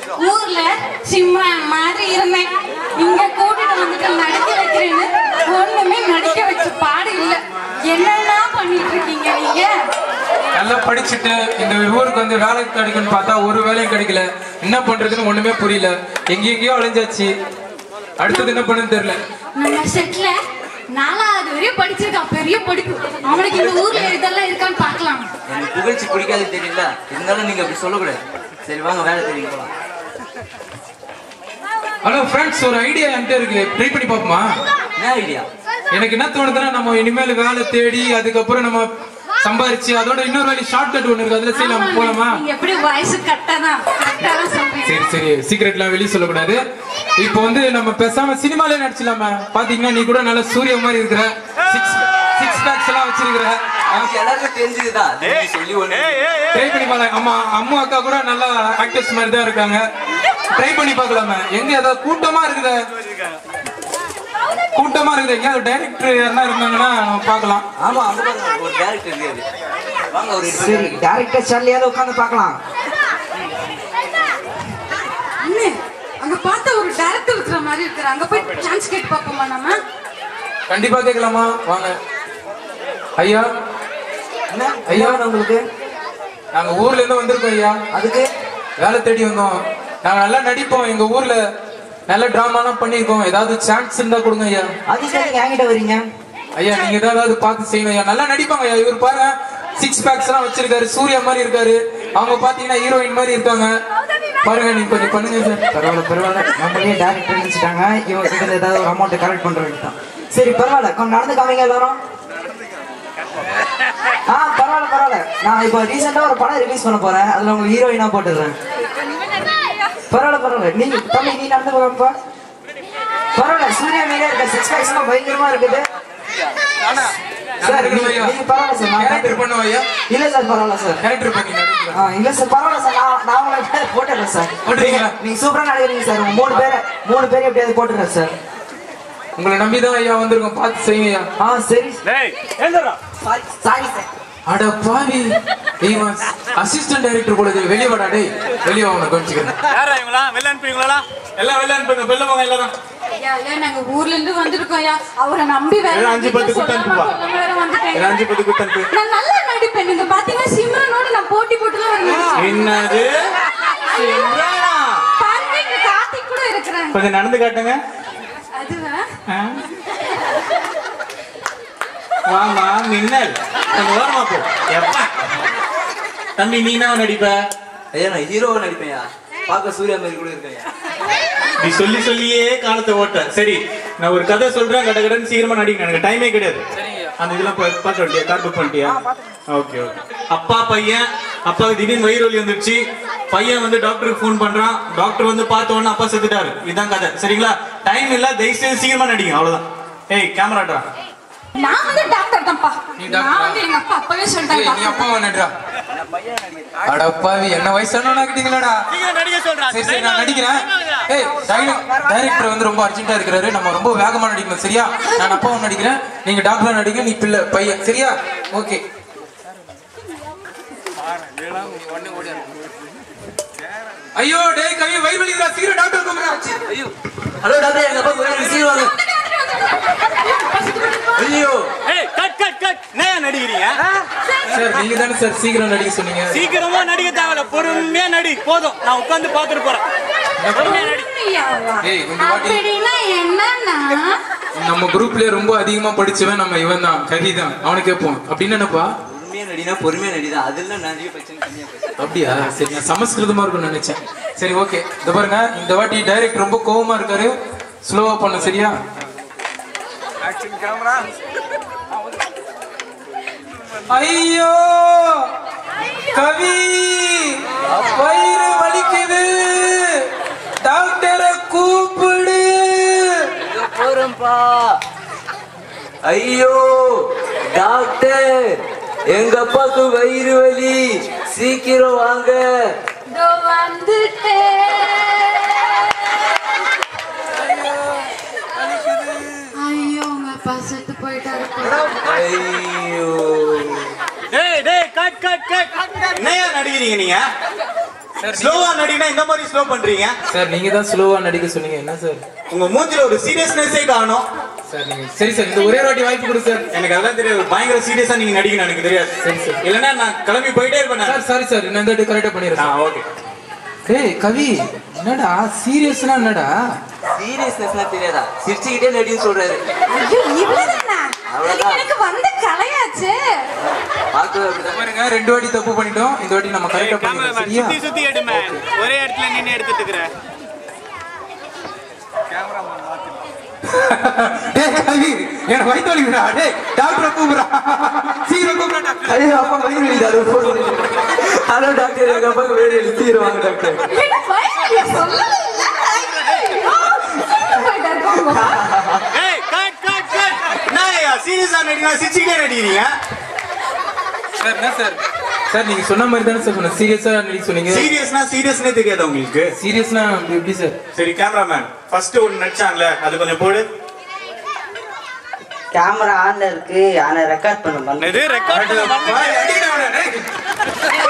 ஊர்ல சிம்ரன் மாதிரி இருந்தேன் இங்க கூட்டிட்டு வந்துட்டு நடிக்க வைக்கிறேன்னு ஒண்ணுமே நடிக்க வச்ச பாடு இல்ல என்னெல்லாம் பண்ணிட்டு இருக்கீங்க நீங்க நல்லா படிச்சுட்டு இந்த ஊருக்கு வந்து வேலை கிடைக்கும்னு பார்த்தா ஒரு வேலையும் கிடைக்கல என்ன பண்றதுன்னு ஒண்ணுமே புரியல எங்க எங்கேயோ அலைஞ்சாச்சு அடுத்தது என்ன பண்ணுன்னு தெரியல நம்ம செட்ல நாலாவது வரையும் படிச்சிருக்கான் பெரிய படிப்பு அவனுக்கு இந்த ஊர்ல இதெல்லாம் இருக்கான்னு பார்க்கலாம் எனக்கு புகழ்ச்சி பிடிக்காது தெரியல இருந்தாலும் நீங்க அப்படி சொல்லக்கூடாது சரி வாங்க வேலை தெரியும் போலாம் ஹலோ ஃப்ரெண்ட்ஸ் ஒரு ஐடியா என்கிட்ட இருக்கு ட்ரை பண்ணி பார்ப்போமா என்ன ஐடியா எனக்கு என்ன தோணுதுன்னா நம்ம இனிமேல் வேலை தேடி அதுக்கப்புறம் நம்ம சம்பாரிச்சு அதோட இன்னொரு வேலை ஷார்ட் கட் ஒன்று இருக்கு அதுல சரி நம்ம போலாமா நீங்க எப்படி வயசு கரெக்டாதான் கரெக்டா தான் சொல்றீங்க சரி சரி சீக்கிரட்லாம் வெளியே சொல்லக்கூடாது இப்போ வந்து நம்ம பேசாம சினிமாலே நடிச்சலாமா பாத்தீங்கன்னா நீ கூட நல்ல சூரிய மாதிரி இருக்கிற சிக்ஸ் சிக்ஸ் பேக்ஸ் எல்லாம் வச்சிருக்கிற நமக்கு எல்லாருக்கும் தெரிஞ்சதுதான் நீங்க சொல்லி ஒண்ணு ட்ரை பண்ணி பார்க்கலாம் அம்மா அம்மா அக்கா கூட நல்லா ஆக்டர்ஸ் மாதிரி தான் இருக்காங்க ட்ரை பண்ணி பார்க்கலாமே எங்க ஏதாவது கூட்டமா இருக்குது கூட்டமா இருக்குது எங்கேயாவது டைரக்டர் யாருன்னா இருந்தாங்கன்னா நம்ம பார்க்கலாம் ஆமா அங்க பாருங்க ஒரு டேரக்டர் இருக்காரு வாங்க ஒரு சரி டேரக்டர் சேர்லையாவது உட்காந்து பார்க்கலாம் அண்ணே அங்க பார்த்தா ஒரு டைரக்டர் இருக்கிற மாதிரி இருக்கிற அங்க போய் சான்ஸ் கேட்டு பார்ப்போமா நம்ம கண்டிப்பா கேட்கலாமா வாங்க ஐயா என்ன ஐயா. ஐயா உங்களுக்கு நாங்க ஊர்ல இருந்து வந்திருக்கோம் ஐயா அதுக்கு வேலை தேடி வந்தோம் நாங்க நல்லா நடிப்போம் எங்க ஊர்ல நல்ல டிராமாலாம் பண்ணிருக்கோம் ஏதாவது சான்ஸ் இருந்தா கொடுங்க ஐயா அதுக்கு நீங்க என்கிட்ட வரீங்க ஐயா நீங்க தான் ஏதாவது பார்த்து செய்யணும் ஐயா நல்லா நடிப்பாங்க ஐயா இவர் பாருங்க சிக்ஸ் பேக்ஸ் எல்லாம் வச்சிருக்காரு சூர்யா மாதிரி இருக்காரு அவங்க பாத்தீங்கன்னா ஹீரோயின் மாதிரி இருக்காங்க பாருங்க நீங்க கொஞ்சம் பண்ணுங்க சார் பரவாயில்ல பரவாயில்ல நம்மளே டேரக்டர் நினைச்சிட்டாங்க இவங்க கிட்ட இருந்து ஏதாவது ஒரு அமௌண்ட் கலெக்ட் பண்ற வேண்டியதான் சரி பரவாயில்ல கொஞ்சம் நடந்து காமிங்க எல்லாரும் ஆ பரவாயில்ல பரவாயில்ல நான் இப்போ ரீசெண்டா ஒரு படம் ரிலீஸ் பண்ண போறேன் அதுல உங்களுக்கு ஹீரோயினா போட்டுடுறேன் பரவாயில்ல பரவாயில்ல நீங்க தம்பி நீ நடந்து போறப்பா பரவாயில்ல சூர்யா மீடியா இருக்க சிக்ஸ் பேக்ஸ் எல்லாம் பயங்கரமா இருக்குது சார் நீங்க நீங்க பரவாயில்ல சார் நான் கேரக்டர் பண்ணுவோம் ஐயா இல்ல சார் பரவாயில்ல சார் கேரக்டர் பண்ணி நடிக்கலாம் ஆ, இல்ல சார் பரவாயில்ல சார் நான் நான் உங்களை போட்டுறேன் சார் போட்டுறீங்களா? நீங்க சூப்பரா நடிக்கிறீங்க சார் உங்க மூணு பேரை மூணு பேரை எப்படியாவது போட்டுறேன் சார் உங்களை நம்பி தான் ஐயா வந்திருக்கோம் பார்த்து செய்யுங்க ஐயா ஆ சரி டேய் எழுந்துடா சாரி சாரி சார் அட பாவி இவன் அசிஸ்டன்ட் டைரக்டர் போல இருக்கு. வெளிய வாடா டேய் வெளிய வா உனக்கு கொஞ்சிக்கிறேன் யாரா இவங்களா வெளில அனுப்புவீங்களா எல்லாம் வெளில அனுப்புங்க வெளில போங்க எல்லாரும் ஐயா ஐயா நாங்க ஊர்ல இருந்து வந்திருக்கோம் ஐயா அவரை நம்பி வேற எல்லாம் அஞ்சு பத்து வீட்டுல குத்து சொல்லாம அனுப்புப்பா. கொள்ளாம வேற வந்துட்டேன். எல்லாம் அஞ்சு பத்து குத்து அனுப்பு. நான் நல்லா நடிப்பேன் நீங்க பாத்தீங்கன்னா சிம்ரனோட நான் போட்டி போட்டுலாம் வரேன் என்னது சிம்ரனா? பாருங்க இங்க கார்த்திக் கூட இருக்கிறாங்க கொஞ்சம் நடந்து காட்டுங்க அதுவா ஆ? வாமா மின்னல் கொஞ்சம் ஓரமா போ எப்பா தம்பி நீ என்ன நடிப்ப ஐயா நான் ஹீரோவா நடிப்பேன்யா பார்க்க சூர்யா மாதிரி கூட இருக்கேன் நீ சொல்லி சொல்லியே காலத்தை ஓட்ட சரி நான் ஒரு கதை சொல்றேன் கட கடன்னு சீக்கிரமா நடிங்க எனக்கு டைமே கிடையாது அந்த இதெல்லாம் பா- பார்த்து வந்துட்டியா கார் புக் பண்ணிட்டியா ஓகே ஓகே அப்பா பையன் அப்பாவுக்கு திடீர்னு வயிறு வலி வந்துருச்சு பையன் வந்து டாக்டருக்கு ஃபோன் பண்றான் டாக்டர் வந்து பார்த்த உடனே அப்பா செத்துட்டாரு இதுதான் கதை சரிங்களா டைம் இல்ல தயவு செய்து சீக்கிரமா நடிங்க அவ்வளவுதான் ஏய் கேமராடா நான் வந்து டாக்டர் தான்ப்பா நீ டாக்டரா? நான் வந்து எங்க அப்பா அப்பவே ஏய், நீ சொல்லிட்டாங்க அப்பா நடிடா அட பாவி என்ன வயசானவனா ஆக்கிட்டீங்களாடா நடிக்க சொல்றா சரி சரி நான் நடிக்கிறேன் ஏய் டைரக்டர் வந்து ரொம்ப அர்ஜென்ட்டா இருக்கிறாரு நம்ம ரொம்ப வேகமா நடிக்கணும் சரியா நான் அப்பாவும் நடிக்கிறேன் நீங்க டாக்டரா நடிங்க நீ பிள்ளை பையன் சரியா ஓகே ஐயோ டேய் கவி வயிறு வலிக்குதா சீக்கிரம் டாக்டர் கூப்பிடுறா ஐயோ ஹலோ டாக்டர் எங்க அப்பா ஒரு சீர் வாங்க ஐயோ ஏய் கட் கட் கட் என்ன நடிக்கிறீங்க சார் நீங்க தானே சார் சீக்கிரம் நடிக்க சொன்னீங்க சீக்கிரமா நடிக்க தேவையில்ல பொறுமையா நடி போதும் நான் உட்கார்ந்து பாத்துட்டு போறேன் பொறுமையா நடி உண்மையாவா? ஏய், இந்த வாட்டி- அப்படின்னா என்னன்னா நம்ம குரூப்ல ரொம்ப அதிகமா படிச்சவன் நம்ம இவன் தான் கவி தான் அவனை கேட்போம் அப்படின்னு என்னப்பா பொறுமையா நடினா பொறுமையா நடிதான் அதெல்லாம் நிறைய பிரச்சனை கம்மியா போச்சு அப்படியா சரி நான் சமஸ்கிருதமா இருக்கும்னு நினைச்சேன் சரி ஓகே இந்த பாருங்க இந்த வாட்டி டைரக்ட் ரொம்ப கோவமா இருக்காரு ஸ்லோவா பண்ண சரியா ஐயோ கவி வயிறு வலிக்குது டாக்டரை கூப்பிடு போறேன்ப்பா ஐயோ டாக்டர் எங்க அப்பாவுக்கு வயிறு வலி சீக்கிரம் வாங்க இதோ வந்துட்டேன் ஐயோ உங்க அப்பா செத்து போயிட்டாரு ஐயோ டேய் டேய் கட் கட் கட் என்னையா நடிக்கிறீங்க நீங்க ஸ்லோவா நடினா இந்த மாதிரி ஸ்லோ பண்றீங்க சார் நீங்க தான் ஸ்லோவா நடிக்க சொன்னீங்க என்ன சார் உங்க மூஞ்சில ஒரு சீரியஸ்னஸே காணும் சார் நீங்க சரி சார் இந்த ஒரே ஒரு வாட்டி வாய்ப்பு கொடு சார் எனக்கு அதெல்லாம் தெரியாது பயங்கர சீரியஸா நீங்க நடிக்கணும் எனக்கு தெரியாது சரி, சரி. இல்லைன்னா நான் கிளம்பி போயிட்டே இருப்பேன் நான். சார் சாரி சார் நான் இந்த வாட்டி கரெக்டா பண்ணிடுறேன் ஆ ஓகே ஏய் கவி என்னடா சீரியஸ்னா என்னடா சீரியஸ்னஸ்னா தெரியாதா சிரிச்சுக்கிட்டே நடின்னு சொல்றாரு ஐயோ இவ்வளவுதானா அவ்வளவுதான். எனக்கு வந்து கலையாச்சு பார்க்கவே அப்படிதான் பாருங்க ரெண்டு வாட்டி தப்பு பண்ணிட்டோம் இந்த வாட்டி நம்ம கரெக்டா பண்ணிடுறோம் சரியா சுத்தி சுத்தி எடுமே ஒரே இடத்துல நின்னு எடுத்துட்டு இருக்கிற டேய் கவி எனக்கு வயித்து வலிக்குடா டேய் டாக்டர் கூப்பிடுறா சீக்கிரம் கூப்பிடுறா டாக்டர் ஐயோ அப்பா வயிறு வலிக்குது அது போதும் ஹலோ டாக்டர் எங்க அப்பாவுக்கு வேறு எழுத்திடுவாங்க டாக்டர் என்ன வயசுல சொல்லவே இல்ல ஐயோ, போயிட்டாரு, போங்க. ஏய் கட் கட் கட் நான் சீரியஸா நடிக்கணும் சிரிச்சுக்கிட்டே நடிக்கிறீங்க சார் என்ன சார் சார் நீங்க சொன்ன மாதிரி தானே சார் சொன்னேன் சீரியஸா நடிக்க சொன்னீங்க சீரியஸ்னா சீரியஸ்னே தெரியாதா உங்களுக்கு சீரியஸ்னா எப்படி சார் சரி கேமராமேன் ஃபர்ஸ்ட் ஒன்னு நடிச்சாங்கல அது கொஞ்சம் போடு கேமரா ஆன்ல இருக்கு ஆனா ரெக்கார்ட் பண்ண பண்ண இது ரெக்கார்ட் அடிக்கடா அவனை, டேய்.